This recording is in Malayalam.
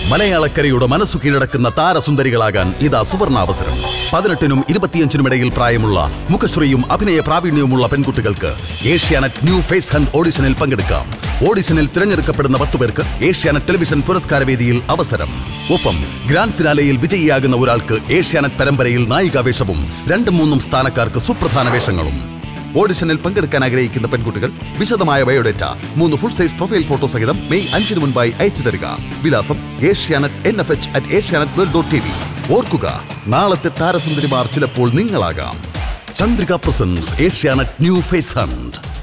മലയാളക്കരയുടെ മനസ്സു കീഴടക്കുന്ന താരസുന്ദരികളാകാൻ ഇതാ സുവർണാവസരം പതിനെട്ടിനും ഇരുപത്തിയഞ്ചിനും ഇടയിൽ പ്രായമുള്ള മുഖശ്രീയും അഭിനയ പ്രാവീണ്യവുമുള്ള പെൺകുട്ടികൾക്ക് ഏഷ്യാനെറ്റ് ന്യൂ ഫേസ് ഹണ്ട് ഓഡിഷനിൽ പങ്കെടുക്കാം ഓഡിഷനിൽ തിരഞ്ഞെടുക്കപ്പെടുന്ന പത്തു പേർക്ക് ഏഷ്യാനെറ്റ് ടെലിവിഷൻ പുരസ്കാര വേദിയിൽ അവസരം ഒപ്പം ഗ്രാൻഡ് ഫിനാലെയിൽ വിജയിയാകുന്ന ഒരാൾക്ക് ഏഷ്യാനെറ്റ് പരമ്പരയിൽ നായികാവേഷവും രണ്ടും മൂന്നും സ്ഥാനക്കാർക്ക് സുപ്രധാന വേഷങ്ങളും ഓഡിഷനിൽ പങ്കെടുക്കാൻ ആഗ്രഹിക്കുന്ന പെൺകുട്ടികൾ വിശദമായ ബയോഡേറ്റ മൂന്ന് ഫുൾ സൈസ് പ്രൊഫൈൽ ഫോട്ടോ സഹിതം മെയ് അഞ്ചിന് മുൻപായി അയച്ചു തരിക വിലാസം Asianet N F H at Asianet world dot T V ഓർക്കുക നാളത്തെ താരസുന്ദരിമാർ ചിലപ്പോൾ നിങ്ങളാകാം Chandrika presents Asianet new face hunt